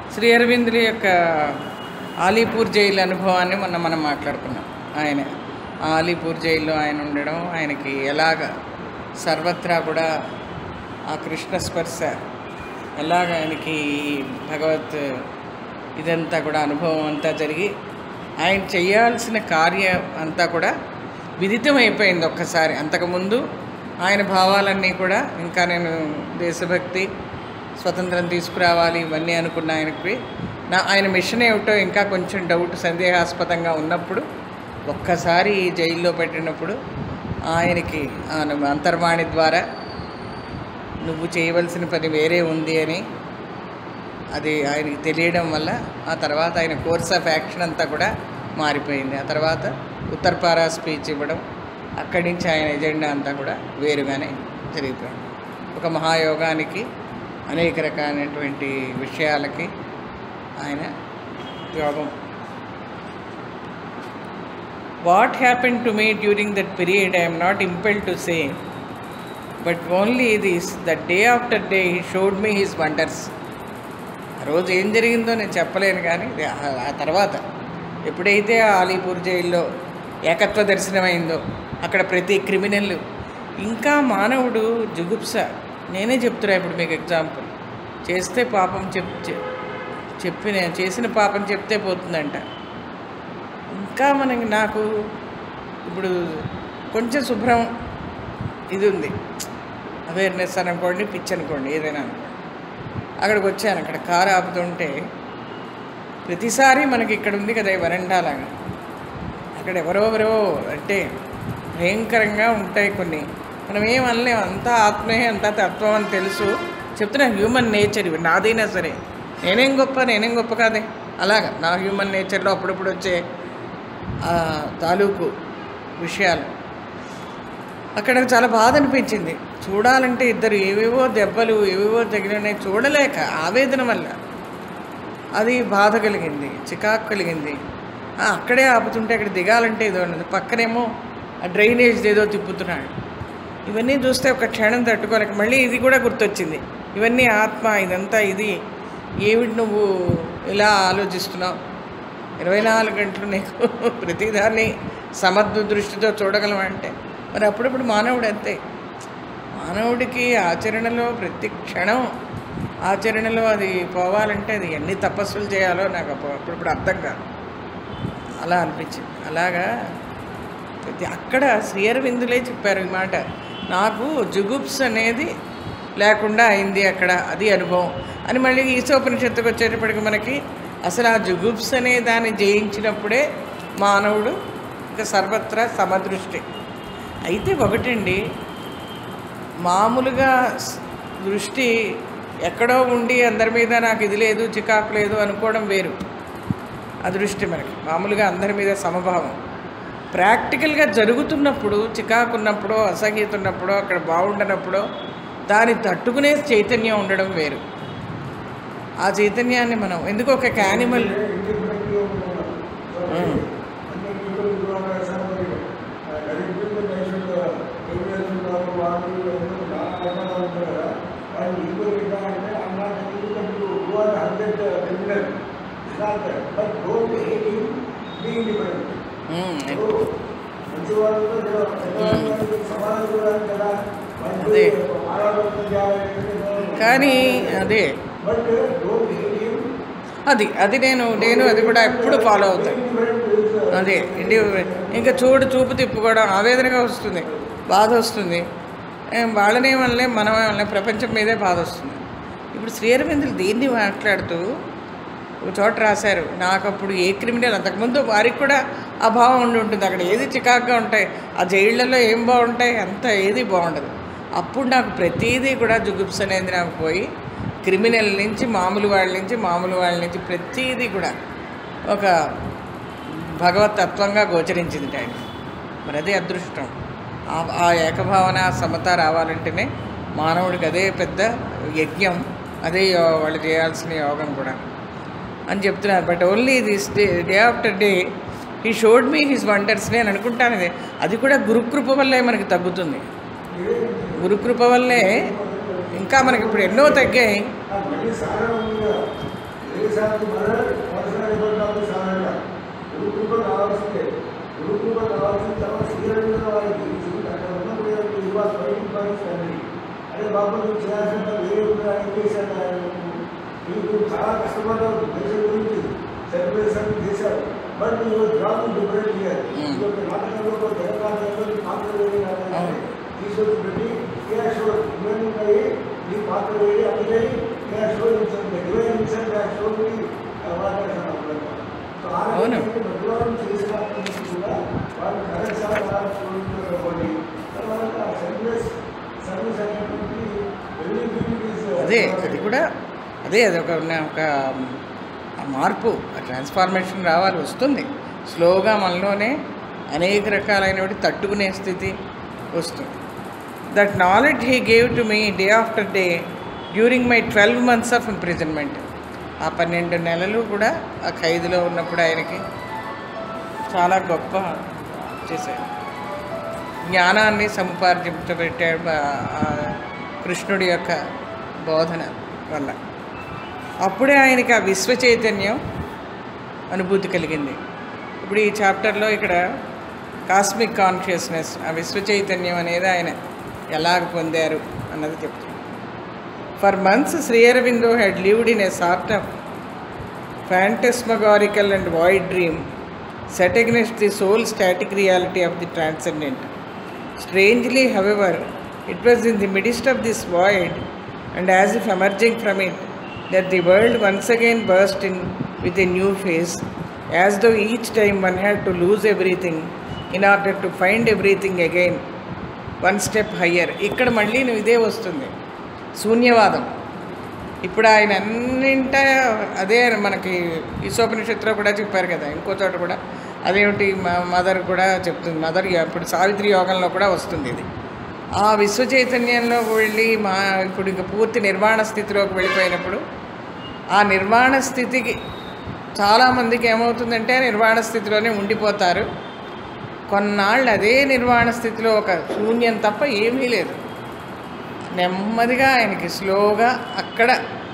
శ్రీ అరవిందుల యొక్క ఆలీపూర్ జైలు అనుభవాన్ని మొన్న మనం మాట్లాడుకున్నాం ఆయన ఆ ఆలీపూర్ జైల్లో ఆయన ఉండడం ఆయనకి ఎలాగ సర్వత్రా కూడా ఆ కృష్ణ స్పర్శ ఎలాగ ఆయనకి ఈ భగవత్ ఇదంతా కూడా అనుభవం అంతా జరిగి ఆయన చేయాల్సిన కార్యం అంతా కూడా విదితం అయిపోయింది ఒక్కసారి అంతకుముందు ఆయన భావాలన్నీ కూడా ఇంకా నేను దేశభక్తి స్వతంత్రం తీసుకురావాలి ఇవన్నీ అనుకున్న ఆయనకి నా ఆయన మిషన్ ఏమిటో ఇంకా కొంచెం డౌట్ సందేహాస్పదంగా ఉన్నప్పుడు ఒక్కసారి ఈ జైల్లో పెట్టినప్పుడు ఆయనకి ఆయన అంతర్వాణి ద్వారా నువ్వు చేయవలసిన పని వేరే ఉంది అని అది ఆయనకి తెలియడం వల్ల ఆ తర్వాత ఆయన కోర్స్ ఆఫ్ యాక్షన్ అంతా కూడా మారిపోయింది ఆ తర్వాత ఉత్తరపారా స్పీచ్ ఇవ్వడం అక్కడి నుంచి ఆయన ఎజెండా అంతా కూడా వేరుగానే జరిగిపోయింది ఒక మహాయోగానికి అనేక రకాలైనటువంటి విషయాలకి ఆయన యోగం what happen to me during that period I'm not impel to say but only this the day after day he showed me his wonders ఆ రోజు ఏం జరిగిందో నేను చెప్పలేను కానీ ఇది ఆ- ఆ తర్వాత ఎప్పుడైతే ఆ అలీపూర్ జైల్లో ఏకత్వ దర్శనమైందో అక్కడ ప్రతి క్రిమినల్ ఇంకా మానవుడు జుగుప్స నేనే చెప్తున్నా ఇప్పుడు మీకు ఎగ్జాంపుల్ చేస్తే పాపం చెప్ చె- చెప్పిన చేసిన పాపం చెప్తే పోతుందంట ఇంకా మనకి నాకు ఇప్పుడు కొంచెం శుభ్రం ఇది ఉంది అవేర్నెస్ అని అనుకోండి పిచ్ అనుకోండి ఏదైనా అనుకోండి అక్కడికి వచ్చాను అక్కడ కారు ఆపుతుంటే ప్రతిసారి మనకి ఇక్కడ ఉంది కదా ఈ వరండాలాగా అక్కడ ఎవరెవరో అంటే భయంకరంగా ఉంటాయి కొన్ని మనం ఏం అనలేం అంతా ఆత్మే అంతా తత్వం అని తెలుసు చెప్తున్నా హ్యూమన్ నేచర్ ఇవి నాదైనా సరే నేనేం గొప్ప నేనేం గొప్ప కాదే అలాగా నా హ్యూమన్ నేచర్లో అప్పుడప్పుడు వచ్చే ఆ తాలూకు విషయాలు అక్కడ చాలా బాధ అనిపించింది చూడాలంటే ఇద్దరు ఏవేవో దెబ్బలు ఏవేవో తగిలినాయి చూడలేక ఆవేదన వల్ల అది బాధ కలిగింది చికాకు కలిగింది ఆ, అక్కడే ఆపుతుంటే అక్కడ దిగాలంటే ఏదో ఉన్నది పక్కనేమో ఆ డ్రైనేజ్ ఏదో తిప్పుతున్నాడు ఇవన్నీ చూస్తే ఒక క్షణం తట్టుకోలేక మళ్ళీ ఇది కూడా గుర్తొచ్చింది ఇవన్నీ ఆత్మ ఇదంతా ఇది ఏమిటి నువ్వు ఇలా ఆలోచిస్తున్నావు ఇరవై నాలుగు గంటలు నీకు ప్రతిదాన్ని సమర్థ దృష్టితో చూడగలమంటే మరి అప్పుడప్పుడు మానవుడు అంతే మానవుడికి ఆచరణలో ప్రతి క్షణం ఆచరణలో అది పోవాలంటే అది ఎన్ని తపస్సులు చేయాలో నాకు అప్పుడు అప్పుడప్పుడు అర్థం కాదు అలా అనిపించింది అలాగా ప్రతి అక్కడ శ్రీయరవిందులే చెప్పారు ఈ మాట నాకు జుగుప్స్ అనేది లేకుండా అయింది అక్కడ అది అనుభవం అని మళ్ళీ ఈశోపనిషత్తుకు వచ్చేటప్పటికి మనకి అసలు ఆ జుగుప్స్ అనే దాన్ని జయించినప్పుడే మానవుడు ఇంకా సర్వత్రా సమదృష్టి అయితే ఒకటండి మామూలుగా స్- దృష్టి ఎక్కడో ఉండి అందరి మీద నాకు ఇది లేదు చికాకు లేదు అనుకోవడం వేరు ఆ దృష్టి మనకి మామూలుగా అందరి మీద సమభావం ప్రాక్టికల్గా జరుగుతున్నప్పుడు చికాకు ఉన్నప్పుడు అసహ్యత ఉన్నప్పుడు అక్కడ బాగుండనప్పుడు దాన్ని తట్టుకునే చైతన్యం ఉండడం వేరు ఆ చైతన్యాన్ని మనం ఎందుకు ఒక యానిమల్ అదే. కానీ అదే అది అది నేను నేను అది కూడా ఎప్పుడు ఫాలో అవుతాను అదే ఇండి ఇంకా చూడు చూపు తిప్పుకోవడం ఆవేదనగా వస్తుంది బాధ వస్తుంది ఏం వాళ్ళనే వల్లే మనమే వల్లే ప్రపంచం మీదే బాధ వస్తుంది ఇప్పుడు శ్రీరవిందులు దీన్ని మాట్లాడుతూ ఒక చోట రాశారు నాకు అప్పుడు ఏ క్రిమినల్ అంతకుముందు వారికి కూడా ఆ భావం ఉండి ఉంటుంది అక్కడ ఏది చికాకుగా ఉంటాయి ఆ జైళ్ళలో ఏం బాగుంటాయి అంత ఏది బాగుండదు అప్పుడు నాకు ప్రతిదీ కూడా జుగుప్స్ అనేది నాకు పోయి క్రిమినల్ నుంచి మామూలు వాళ్ళ నుంచి మామూలు వాళ్ళ నుంచి ప్రతిదీ కూడా ఒక భగవత్ తత్వంగా గోచరించింది ఆయన మరి అదే అదృష్టం ఆ- ఆ ఏకభావన ఆ సమత రావాలంటేనే మానవుడికి అదే పెద్ద యజ్ఞం అదే యో- వాళ్ళు చేయాల్సిన యోగం కూడా అని చెప్తున్నారు but only this day day after day he showed me his wonders నేను అనుకుంటాను ఇది అది కూడా గురుకృప వల్లే మనకి తగ్గుతుంది గురుకృప వల్లే ఇంకా మనకి ఇప్పుడు ఎన్నో తగ్గాయి దేశానికి మన అవసరాన్ని ఇవ్వడానికి సాధారణంగా గురుకృప కావాల్సిందే గురుకృప కావాల్సిన తర్వాత శ్రీరంగ వారికి జీవితం అక్కడ ఉన్నప్పుడు ఇవ్వ స్వయం భావిస్తుంది అదే బాబు నువ్వు చేయాల్సిన పని వేరే ఉంది ఆయన చేశాను ఆయన నీకు చాలా కష్టపడ్డావు దేశం గురించి సెలబ్రేషన్ చేశావు బట్ నువ్వు జాబ్ డిఫరెంట్ చేయాలి Mm. ఈ యొక్క నాటకంలో తెలంగాణలో పాత్ర వేడి అవును. తీసుకొచ్చి పెట్టి ఏ షో ఇవన్నీ ఉన్నాయి నీ పాత్ర వేడి అందుకని ఏ షో ఇచ్చింది డివైన్ ఇచ్చింది ఆ షోకి వాడేసాను సో ఆ అవును. రకంగా మధ్యవారం చేసినప్పటికీ కూడా వాళ్ళు కరెక్ట్గా కాబట్టి తర్వాత సర్వీస్ సర్వీస్ అనేటువంటి వెరీ బ్యూటిఫుల్ అదే అది కూడా అదే అది ఒక ఉన్న- ఒక ఆ మార్పు ఆ ట్రాన్స్ఫార్మేషన్ రావాలి వస్తుంది స్లోగా మనలోనే అనేక రకాలైనవి తట్టుకునే స్థితి వస్తుంది that knowledge he gave to me day after day during my twelve months of imprisonment ఆ పన్నెండు నెలలు కూడా ఆ ఖైదులో ఉన్నప్పుడు ఆయనకి చాలా గొప్ప చేశారు జ్ఞానాన్ని సముపార్జించబెట్టాడు ఆ- ఆ కృష్ణుడి యొక్క బోధన వల్ల అప్పుడే ఆయనకి ఆ విశ్వ చైతన్యం అనుభూతి కలిగింది ఇప్పుడు ఈ చాప్టర్లో ఇక్కడ కాస్మిక్ కాన్షియస్నెస్ ఆ విశ్వ చైతన్యం అనేది ఆయన ఎలాగ పొందారు అన్నది చెప్తుంది for months Shri Aurobindo had lived in a sort of phantasmagorical and void dream set against the sole static reality of the transcendent. Strangely, however, it was in the midst of this void and as if emerging from it that the world once again burst in with a new face, as though each time one had to lose everything in order to find everything again one step higher ఇక్కడ మళ్ళీ నువ్వు ఇదే వస్తుంది శూన్యవాదం ఇప్పుడు ఆయన అన్నింట అదే మనకి ఈశోపనిషత్తులో కూడా చెప్పారు కదా ఇంకో చోట కూడా అదేమిటి మా మదర్ కూడా చెప్తుంది మదర్ ఇప్పుడు సావిత్రి యోగంలో కూడా వస్తుంది ఇది ఆ విశ్వ చైతన్యంలో వెళ్ళి మా ఇప్పుడు ఇంక పూర్తి నిర్వాణ స్థితిలోకి వెళ్ళిపోయినప్పుడు ఆ నిర్వాణ స్థితికి చాలామందికి ఏమవుతుందంటే నిర్వాణ స్థితిలోనే ఉండిపోతారు కొన్నాళ్ళు అదే నిర్వాణ స్థితిలో ఒక శూన్యం తప్ప ఏమీ లేదు నెమ్మదిగా ఆయనకి స్లోగా అక్కడ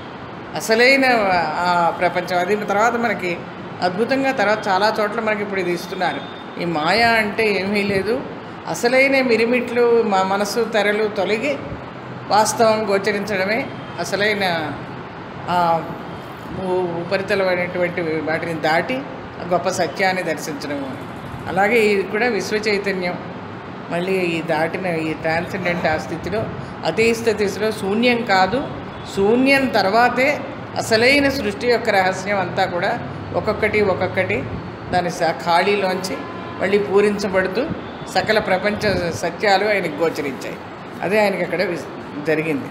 అసలైన ఆ ప్రపంచం అది తర్వాత మనకి అద్భుతంగా తర్వాత చాలా చోట్ల మనకి ఇప్పుడు ఇది ఇస్తున్నారు ఈ మాయ అంటే ఏమీ లేదు అసలైన మిరిమిట్లు మా మనసు తెరలు తొలగి వాస్తవం గోచరించడమే అసలైన ఆ ఉ- ఉపరితలమైనటువంటి వాటిని దాటి ఆ గొప్ప సత్యాన్ని దర్శించడము అలాగే ఇది కూడా విశ్వ చైతన్యం మళ్ళీ ఈ దాటిన ఈ ట్రాన్సెండెంట్ ఆ స్థితిలో అతీస్థ స్థితిలో శూన్యం కాదు శూన్యం తర్వాతే అసలైన సృష్టి యొక్క రహస్యం అంతా కూడా ఒక్కొక్కటి ఒక్కొక్కటి దాని స- ఖాళీలోంచి మళ్ళీ పూరించబడుతూ సకల ప్రపంచ సత్యాలు ఆయనకు గోచరించాయి అదే ఆయనకి అక్కడ విస్- జరిగింది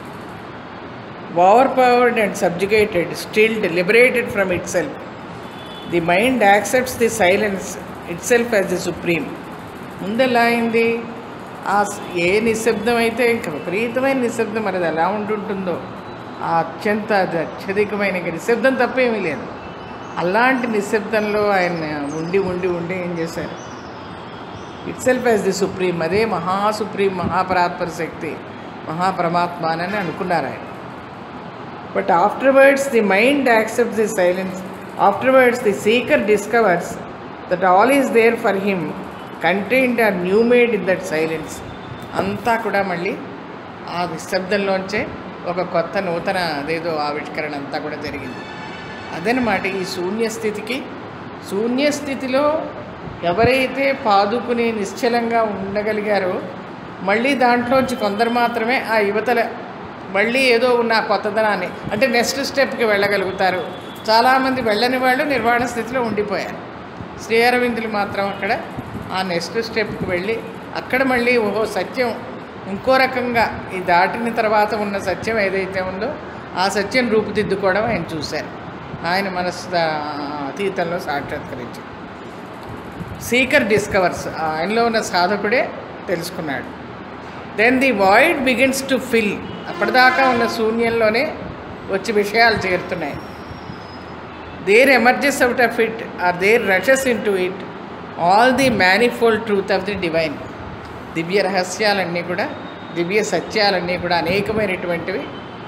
overpowered and subjugated stilled liberated from itself the mind accepts the silence itself as the supreme ముందు ఎలా అయింది ఆ స- ఏ నిశ్శబ్దం అయితే ఇంకా విపరీతమైన నిశ్శబ్దం మరి అది ఎలా ఉంటుంటుందో ఆ అత్యంత అది అత్యధికమైన ఇంకా నిశ్శబ్దం తప్పేమీ లేదు అలాంటి నిశ్శబ్దంలో ఆయన ఉండి ఉండి ఉండి ఏం చేశారు itself as the supreme అదే మహా సుప్రీం మహాపరాత్పర శక్తి మహాపరమాత్మ అని అనుకున్నారు ఆయన but afterwards the mind accepts the silence afterwards the seeker discovers that all is there for him contained or new made in that silence అంతా కూడా మళ్ళీ ఆ నిశ్శబ్దంలోంచే ఒక కొత్త నూతన అదేదో ఆవిష్కరణ అంతా కూడా జరిగింది అదనమాట ఈ శూన్య స్థితికి శూన్య స్థితిలో ఎవరైతే పాదుకుని నిశ్చలంగా ఉండగలిగారో మళ్ళీ దాంట్లోంచి కొందరు మాత్రమే ఆ యువతల మళ్ళీ ఏదో ఉన్న ఆ కొత్తదనాన్ని అంటే నెక్స్ట్ స్టెప్కి వెళ్ళగలుగుతారు చాలామంది వెళ్ళని వాళ్ళు నిర్వాణ స్థితిలో ఉండిపోయారు శ్రీ అరవిందులు మాత్రం అక్కడ ఆ నెక్స్ట్ స్టెప్కి వెళ్ళి అక్కడ మళ్ళీ ఓహో సత్యం ఇంకో రకంగా ఈ దాటిన తర్వాత ఉన్న సత్యం ఏదైతే ఉందో ఆ సత్యం రూపుదిద్దుకోవడం ఆయన చూశారు ఆయన మనస్సు దా- అతీతంలో సాక్షాత్కరించారు సీకర్ డిస్కవర్స్ ఆయనలో ఉన్న సాధకుడే తెలుసుకున్నాడు then the void begins to fill అప్పటిదాకా ఉన్న శూన్యంలోనే వచ్చి విషయాలు చేరుతున్నాయి there emerges out of it or there rushes into it all the manifold truth of the divine దివ్య రహస్యాలన్నీ కూడా దివ్య సత్యాలన్నీ కూడా అనేకమైనటువంటివి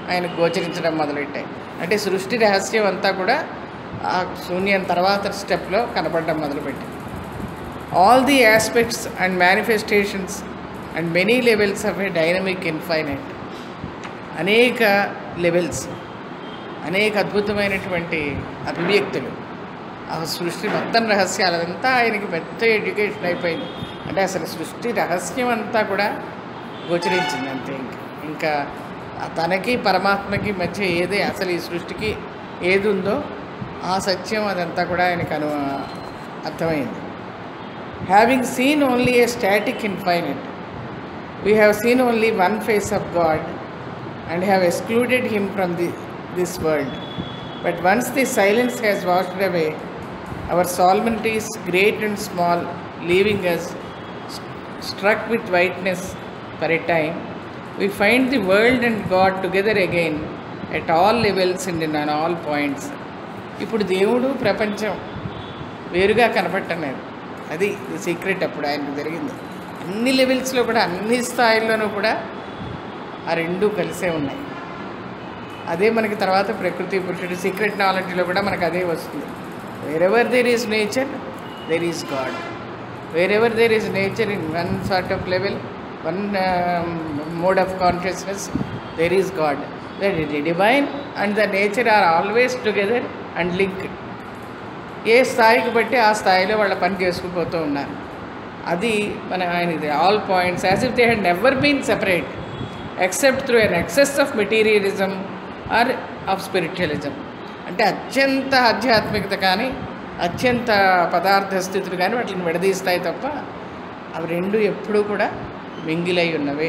ఆయన గోచరించడం మొదలెట్టాయి అంటే సృష్టి రహస్యం అంతా కూడా ఆ శూన్యం తర్వాత స్టెప్లో కనపడడం మొదలుపెట్టింది all the aspects and manifestations and many levels of a dynamic infinite అనేక లెవెల్స్ అనేక అద్భుతమైనటువంటి అభివ్యక్తులు ఆ సృష్టి మొత్తం రహస్యాలు అదంతా ఆయనకి పెద్ద ఎడ్యుకేషన్ అయిపోయింది అంటే అసలు సృష్టి రహస్యం అంతా కూడా గోచరించింది అంతే ఇంకా ఇంకా తనకి పరమాత్మకి మధ్య ఏది అసలు ఈ సృష్టికి ఏది ఉందో ఆ సత్యం అదంతా కూడా ఆయనకు అను అర్థమైంది having seen only a static infinite we have seen only one face of God and have excluded him from the, this world. But once the silence has washed away our solemnities, great and small, leaving us st- struck with whiteness for a time, we find the world and God together again at all levels and in all points. ఇప్పుడు దేవుడు ప్రపంచం వేరుగా కనపడటం లేదు అది secret అప్పుడు ఆయనకు జరిగింది అన్ని లెవెల్స్లో కూడా అన్ని స్థాయిల్లోనూ కూడా ఆ రెండు కలిసే ఉన్నాయి అదే మనకి తర్వాత ప్రకృతి పురుషుడు సీక్రెట్ నాలెడ్జ్లో కూడా మనకు అదే వస్తుంది wherever there is nature there is God wherever there is nature in one sort of level one mode of consciousness there is God the divine and the nature are always together and linked ఏ స్థాయికి బట్టి ఆ స్థాయిలో వాళ్ళ పని చేసుకుపోతూ ఉన్నారు అది మన ఆయనది all points as if they had never been separate except through an excess of materialism or of spiritualism అంటే అత్యంత ఆధ్యాత్మికత కానీ అత్యంత పదార్థ స్థితులు కానీ వాటిని విడదీస్తాయి తప్ప అవి రెండు ఎప్పుడూ కూడా మింగిలై ఉన్నవే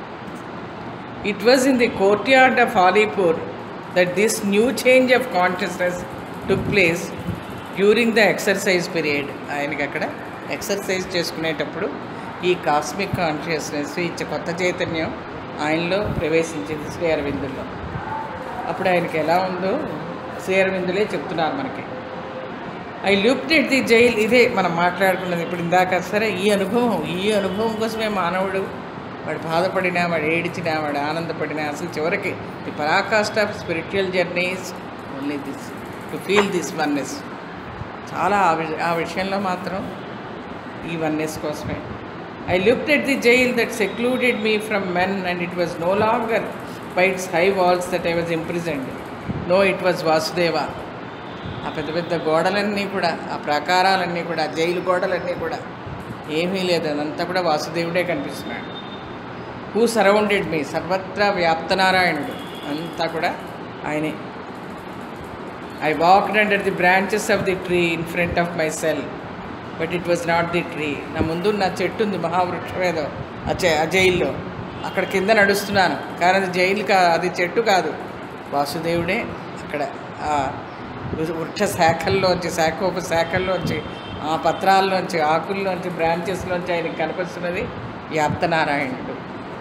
it was in the courtyard of Alipore that this new change of consciousness took place during the exercise period ఆయనకి అక్కడ ఎక్సర్సైజ్ చేసుకునేటప్పుడు ఈ కాస్మిక్ కాన్షియస్నెస్ ఈ చ- కొత్త చైతన్యం ఆయనలో ప్రవేశించింది శ్రీ అరవిందుల్లో అప్పుడు ఆయనకి ఎలా ఉందో శ్రీ అరవిందులే చెప్తున్నారు మనకి I looked at the jail ఇదే మనం మాట్లాడుకున్నది ఇప్పుడు ఇందాక సరే ఈ అనుభవం ఈ అనుభవం కోసమే మానవుడు వాడు బాధపడినా వాడు ఏడిచినా వాడు ఆనందపడినా అసలు చివరికి ది పరాకాస్ట్ of spiritual journeys only this to feel this oneness చాలా ఆ వి- ఆ విషయంలో మాత్రం ఈ వన్నెస్ కోసమే I looked at the jail that secluded me from men and it was no longer by its high walls that I was imprisoned no it was Vasudeva ఆ పెద్ద పెద్ద గోడలన్నీ కూడా ఆ ప్రాకారాలన్నీ కూడా జైలు గోడలన్నీ కూడా ఏమీ లేదు అదంతా కూడా వాసుదేవుడే కనిపిస్తున్నాడు హూ సరౌండెడ్ మీ సర్వత్రా వ్యాప్తనారాయణుడు అంతా కూడా ఆయనే I walked under the branches of the tree in front of my cell but it was not the tree నా ముందు నా చెట్టు ఉంది మహావృక్షం ఏదో ఆ జై ఆ జైల్లో అక్కడ కింద నడుస్తున్నాను కానీ అది జైలు కా అది చెట్టు కాదు వాసుదేవుడే అక్కడ ఆ వృ- వృక్ష శాఖల్లోంచి శాఖోప శాఖల్లోంచి ఆ పత్రాల్లోంచి ఆకుల్లోంచి బ్రాంచెస్లోంచి ఆయనకి కనిపిస్తున్నది వ్యాప్తనారాయణుడు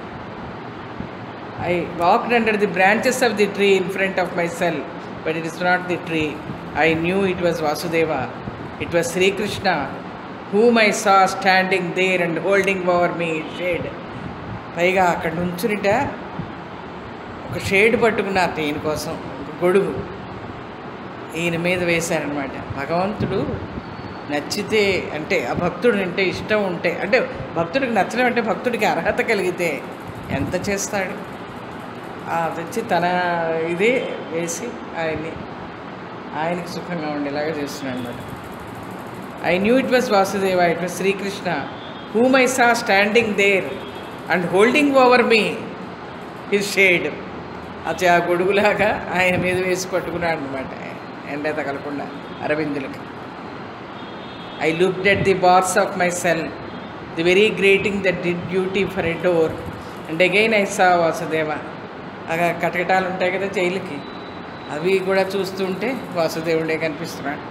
I walked under the branches of the tree in front of my cell, but it is not the tree. I knew it was Vasudeva. It was Sri Krishna, whom I saw standing there and holding over me in shade. పైగా అక్కడ నుంచునిట ఒక shade పట్టుకున్నారు ఈయన కోసం ఒక గొడుగు ఈయన మీద వేశారనమాట భగవంతుడు నచ్చితే అంటే ఆ భక్తుడు అంటే ఇష్టం ఉంటే అంటే భక్తుడికి నచ్చడం అంటే భక్తుడికి అర్హత కలిగితే ఎంత చేస్తాడు ఆ తెచ్చి తన ఇదే వేసి ఆయన్ని ఆయనకి సుఖంగా ఉండేలాగా చేస్తున్నాడు అనమాట I knew it was Vasudeva it was Sri Krishna whom I saw standing there and holding over me his shade అది ఆ గొడుగులాగా ఆయన మీద వేసి పట్టుకున్నాడు అనమాట ఎండ తగలకుండా అరవిందులకి I looked at the bars of my cell the very grating that did duty for a door and again I saw Vasudeva అగా కటకటాలు ఉంటాయి కదా జైలుకి అవి కూడా చూస్తుంటే వాసుదేవుడే కనిపిస్తున్నాడు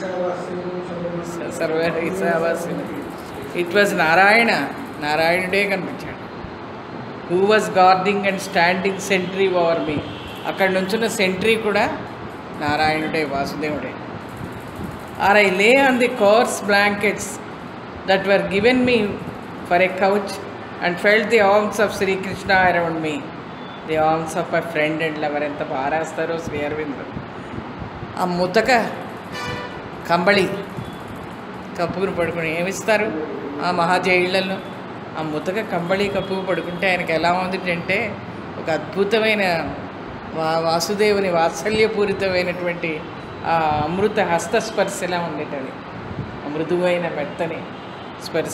సర్వ ఈశావాస్యుడు ఇట్ వాజ్ నారాయణ నారాయణుడే కనిపించాడు who was guarding and standing sentry over me అక్కడ నుంచున్న సెంట్రీ కూడా నారాయణుడే వాసుదేవుడే or I lay on the coarse blankets that were given me for a couch and felt the arms of Sri Krishna around me the arms of my friend and lover ఎంత బాగా రాస్తారో శ్రీ అరవింద్ ఆ ముతక కంబళి కప్పుకుని పడుకుని ఏమిస్తారు ఆ మహాజైళ్ళల్లో ఆ ముతక కంబళి కప్పుకు పడుకుంటే ఆయనకి ఎలా ఉంది అంటే ఒక అద్భుతమైన వా వాసుదేవుని వాత్సల్యపూరితమైనటువంటి ఆ అమృత హస్త స్పర్శలా ఉండేది అది ఆ మృదువైన మెత్తని స్పర్శ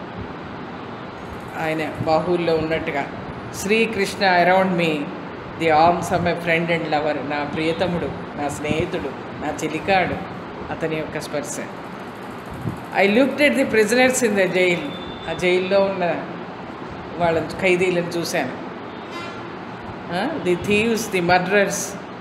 ఆయన బాహువుల్లో ఉన్నట్టుగా Sri Krishna around me the arms of my friend and lover నా ప్రియతముడు నా స్నేహితుడు నా చెలికాడు అతని యొక్క స్పర్శ I looked at the prisoners in the jail ఆ జైల్లో ఉన్న వాళ్ళ ఖైదీలను చూశాను ది థీవ్స్ ది మర్డరర్స్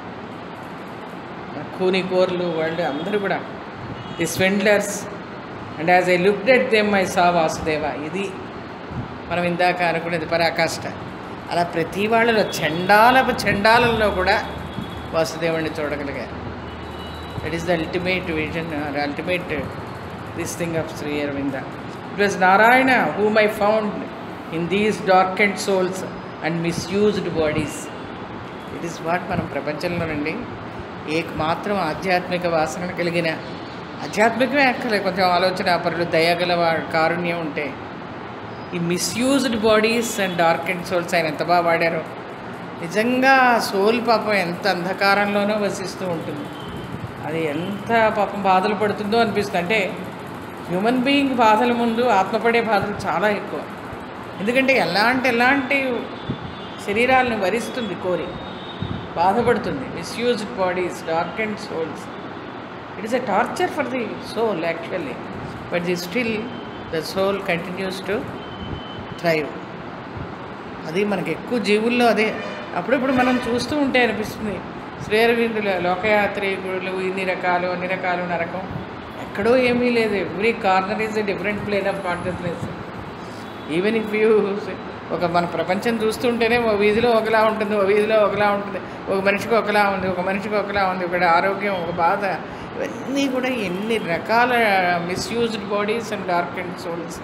కూనికోర్లు వాళ్ళు అందరూ కూడా the swindlers and as I looked at them I saw Vasudeva ఇది మనం ఇందాక అనుకునేది పరాకాష్ట అలా ప్రతి వాళ్ళలో చండాలపు చండాలంలో కూడా వాసుదేవుడిని చూడగలిగారు that is the ultimate vision or ultimate this thing of Shri Aurobindo it was Narayana whom I found in these dark and souls and misused bodies it is what మనం ప్రపంచంలోనండి ఏ మాత్రం ఆధ్యాత్మిక వాసన కలిగిన ఆధ్యాత్మికమే అక్కలే కొంచెం ఆలోచన పరులు దయగల వా- కారుణ్యం ఉంటే ఈ misused bodies and dark and souls ఆయన ఎంత బాగా వాడారో నిజంగా సోల్ పాపం ఎంత అంధకారంలోనో వసిస్తూ ఉంటుంది అది ఎంత పాపం బాధలు పడుతుందో అనిపిస్తుంది అంటే హ్యూమన్ బీయింగ్ బాధల ముందు ఆత్మపడే బాధలు చాలా ఎక్కువ ఎందుకంటే ఎలాంటి ఎలాంటి శరీరాలను వరిస్తుంది కోరి బాధపడుతుంది misused bodies dark and souls it is a torture for the soul actually but the still the soul continues to thrive అది మనకి ఎక్కువ జీవుల్లో అదే అప్పుడప్పుడు మనం చూస్తూ ఉంటే అనిపిస్తుంది శ్రీరవిందుల లోకయాత్రికులు ఇన్ని రకాలు అన్ని రకాలు నరకం ఎక్కడో ఏమీ లేదు every corner is a different plane of consciousness even if you ఒక మన ప్రపంచం చూస్తుంటేనే ఒక వీధిలో ఒకలా ఉంటుంది ఒక వీధిలో ఒకలా ఉంటుంది ఒక మనిషికి ఒకలా ఉంది ఒక మనిషికి ఒకలా ఉంది ఒకటి ఆరోగ్యం ఒక బాధ ఇవన్నీ కూడా ఎన్ని రకాల misused bodies and dark and souls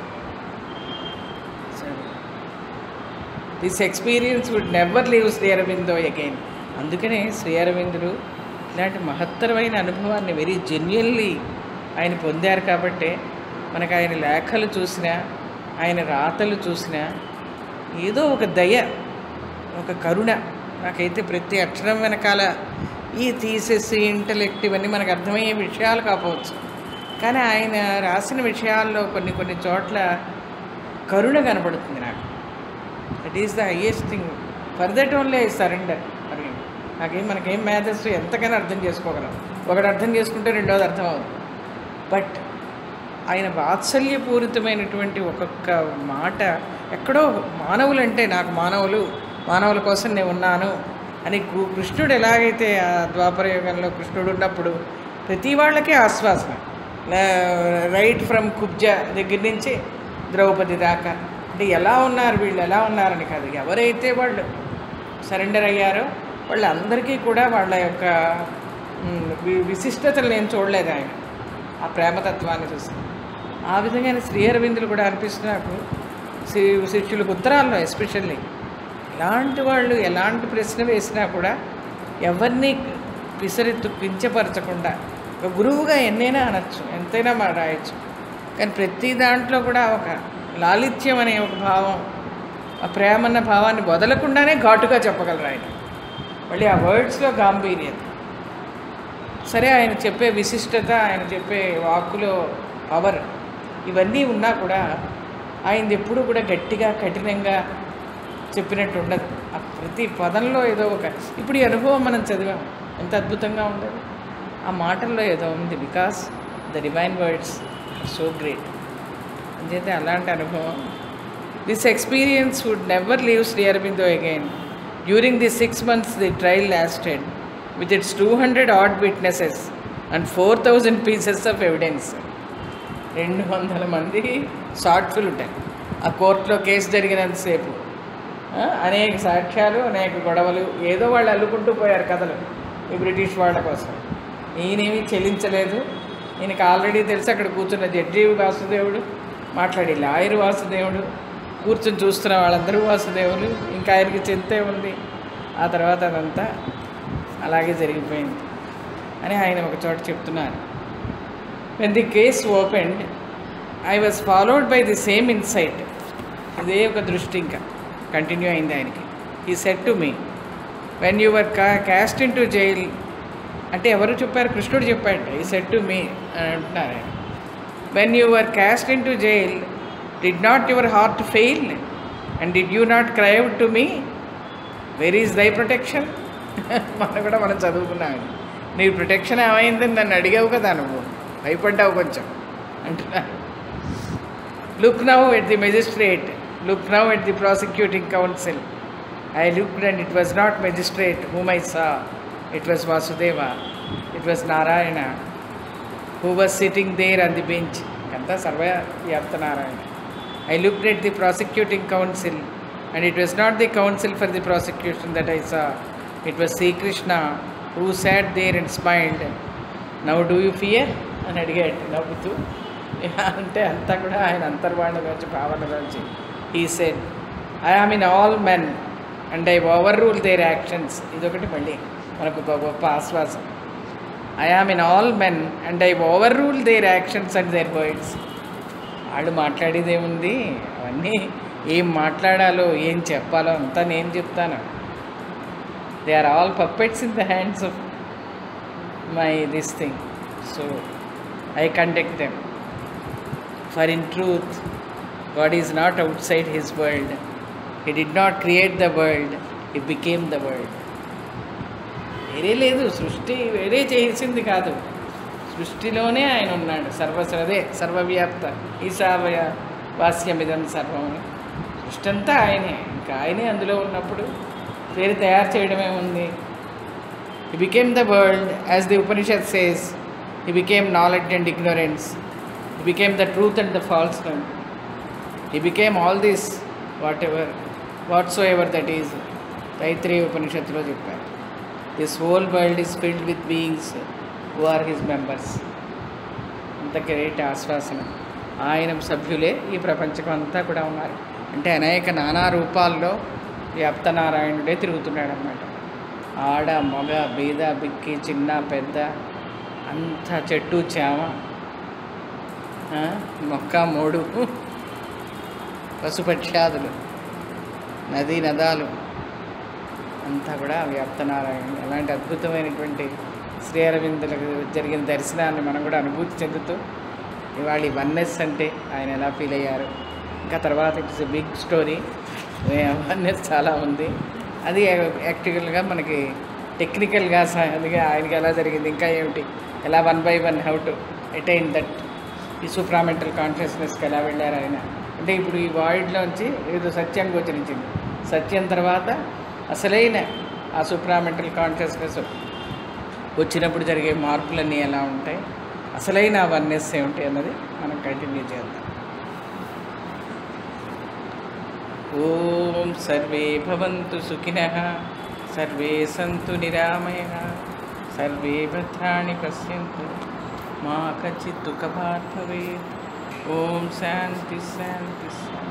this experience would never leave Shri Aurobindo again అందుకనే శ్రీ అరవిందులు ఇలాంటి మహత్తరమైన అనుభవాన్ని వెరీ జెన్యున్లీ ఆయన పొందారు కాబట్టే మనకు ఆయన లేఖలు చూసినా ఆయన రాతలు చూసినా ఏదో ఒక దయ ఒక కరుణ నాకైతే ప్రతి అక్షరం వెనకాల ఈ థీసెస్ ఇంటలెక్ట్ ఇవన్నీ మనకు అర్థమయ్యే విషయాలు కాకపోవచ్చు కానీ ఆయన రాసిన విషయాల్లో కొన్ని కొన్ని చోట్ల కరుణ కనబడుతుంది నాకు that is the highest thing for that only I surrender మరి నాకేం మనకేం మేధస్సు ఎంతకైనా అర్థం చేసుకోగలం ఒకటి అర్థం చేసుకుంటే రెండోది అర్థం అవుతుంది బట్ ఆయన వాత్సల్యపూరితమైనటువంటి ఒక్కొక్క మాట ఎక్కడో మానవులంటే నాకు మానవులు మానవుల కోసం నేను ఉన్నాను అని కు- కృష్ణుడు ఎలాగైతే ఆ ద్వాపర యుగంలో కృష్ణుడు ఉన్నప్పుడు ప్రతి వాళ్ళకే ఆశ్వాసన రైట్ ఫ్రమ్ కుబ్జ దగ్గర నుంచి ద్రౌపది దాకా అంటే ఎలా ఉన్నారు వీళ్ళు ఎలా ఉన్నారని కాదు ఎవరైతే వాళ్ళు సరెండర్ అయ్యారో వాళ్ళందరికీ కూడా వాళ్ళ యొక్క మ్, వి- విశిష్టతలు నేను చూడలేదు ఆయన ఆ ప్రేమతత్వాన్ని చూసి ఆ విధంగా శ్రీ అరవిందులు కూడా అనిపిస్తుంది నాకు శి- శిష్యులకు ఉత్తరాల్లో ఎస్పెషల్లీ ఎలాంటి వాళ్ళు ఎలాంటి ప్రశ్న వేసినా కూడా ఎవరిని పిసరెత్తు కించపరచకుండా ఒక గురువుగా ఎన్నైనా అనొచ్చు ఎంతైనా మనం రాయొచ్చు కానీ ప్రతి దాంట్లో కూడా ఒక లాలిత్యం అనే ఒక భావం ఆ ప్రేమ అన్న భావాన్ని వదలకుండానే ఘాటుగా చెప్పగలరు ఆయన మళ్ళీ ఆ వర్డ్స్లో గాంభీర్యం సరే ఆయన చెప్పే విశిష్టత ఆయన చెప్పే వాక్కులో పవర్ ఇవన్నీ ఉన్నా కూడా ఆయనది ఎప్పుడూ కూడా గట్టిగా కఠినంగా చెప్పినట్టు ఉండదు ఆ ప్రతి పదంలో ఏదో ఒక ఇప్పుడు ఈ అనుభవం మనం చదివాం ఎంత అద్భుతంగా ఉండదు ఆ మాటల్లో ఏదో ఉంది because the divine words so great అంచేతే అలాంటి అనుభవం this experience would never leave Shri Aurobindo again during the six months the trial lasted with its two hundred odd witnesses and four thousand pieces of evidence రెండు వందల మంది సాక్షులు ఉంటాయి ఆ కోర్టులో కేసు జరిగినంతసేపు ఆ, అనేక సాక్ష్యాలు అనేక గొడవలు ఏదో వాళ్ళు అల్లుకుంటూ పోయారు కథలు ఈ బ్రిటిష్ వాళ్ళ కోసం ఈయనేమీ చెల్లించలేదు ఈయనకి ఆల్రెడీ తెలిసి అక్కడ కూర్చున్న జడ్జి వాసుదేవుడు మాట్లాడి లాయర్ వాసుదేవుడు కూర్చొని చూస్తున్న వాళ్ళందరూ వాసుదేవులు ఇంకా ఆయనకి చింతే ఉంది ఆ తర్వాత అదంతా అలాగే జరిగిపోయింది అని ఆయన ఒక చోట చెప్తున్నారు when the case opened I was followed by the same insight ఇదే ఒక దృష్టి ఇంకా కంటిన్యూ అయింది ఆయనకి ఈ said to me when you were కా క్యాస్ట్ ఇన్ టు జైల్ అంటే ఎవరు చెప్పారు కృష్ణుడు చెప్పాడు ఈ సెట్ టు మీ అని అంటున్నారు ఆయన when you were cast into jail did not your heart fail and did you not cry out to me where is thy protection మనం కూడా మనం చదువుకున్నాం నీ ప్రొటెక్షన్ ఏమైందని నన్ను అడిగావు కదా నువ్వు భయపడ్డావు కొంచెం అంటున్నా look now at the magistrate look now at the prosecuting counsel I looked and it was not magistrate whom I saw it was Vasudeva it was Narayana who was sitting there on the bench అంతా సర్వవ్యాప్త Narayana I looked at the prosecuting counsel and it was not the counsel for the prosecution that I saw it was Sri Krishna who sat there and smiled now do you fear అని అడిగాడు నవ్వుతూ అంటే అంతా కూడా ఆయన అంతర్వాణిలోంచి భావనలోంచి ఈ said I am in all men and I overrule their actions ఇదొకటి మళ్ళీ మనకు ఒక గొప్ప ఆశ్వాసం I am in all men and I overrule their actions and their words వాళ్ళు మాట్లాడేది ఏముంది అవన్నీ ఏం మాట్లాడాలో ఏం చెప్పాలో అంతా నేను చెప్తాను they are all puppets in the hands of my this thing so I conduct them for in truth God is not outside his world he did not create the world he became the world వేరే లేదు సృష్టి వేరే చేసింది కాదు సృష్టిలోనే ఆయన ఉన్నాడు సర్వస్వ అదే సర్వవ్యాప్త ఈశావయ వాస్యమిదం సర్వం అని. సృష్టి అంతా ఆయనే ఇంకా ఆయనే అందులో ఉన్నప్పుడు వేరే తయారు చేయడమే ఉంది he became the world as the Upanishad says he became knowledge and ignorance he became the truth and the false he became all this whatever what's ever that is Taittiriya ఉపనిషత్తులో చెప్పారు this whole world is filled with beings who are his members అంత గ్రేట్ ఆశ్వాసన ఆయన సభ్యులే ఈ ప్రపంచం అంతా కూడా ఉన్నారు అంటే అనేక నానా రూపాల్లో వ్యాప్త నారాయణుడే తిరుగుతున్నాడు అన్నమాట ఆడ మగ బీద బిక్కి చిన్న పెద్ద అంత చెట్టు చేమ ఆ, మొక్క మోడు పశుపక్ష్యాదులు నదీ నదాలు అంతా కూడా వ్యాప్తనారాయణ అలాంటి అద్భుతమైనటువంటి శ్రీ అరవిందులకు జరిగిన దర్శనాన్ని మనం కూడా అనుభూతి చెందుతూ ఇవాళ ఈ వన్నెస్ అంటే ఆయన ఎలా ఫీల్ అయ్యారు ఇంకా తర్వాత ఇట్స్ బిగ్ స్టోరీ వన్నెస్ చాలా ఉంది అది యాక్టికల్గా మనకి టెక్నికల్గా సహజంగా ఆయనకి ఎలా జరిగింది ఇంకా ఏమిటి ఎలా one by one how to attain that ఈ సూప్రామెంటల్ కాన్షియస్నెస్కి ఎలా వెళ్ళారు ఆయన అంటే ఇప్పుడు ఈ వాయిడ్లోంచి ఏదో సత్యం గోచరించింది సత్యం తర్వాత అసలైన ఆ సూప్రామెంటల్ కాన్షియస్నెస్ వచ్చినప్పుడు జరిగే మార్పులన్నీ ఎలా ఉంటాయి అసలైన అవర్నెస్ ఏమిటి అన్నది మనం కంటిన్యూ చేద్దాం ఓం సర్వే భవంతు సుఖినః సర్వే సంతు నిరామయः సర్వే భద్రాణి పశ్యంతు మా కచిత్ దుఃఖభాగ్ భవేత్ ఓం శాంతి శాంతి శాంతి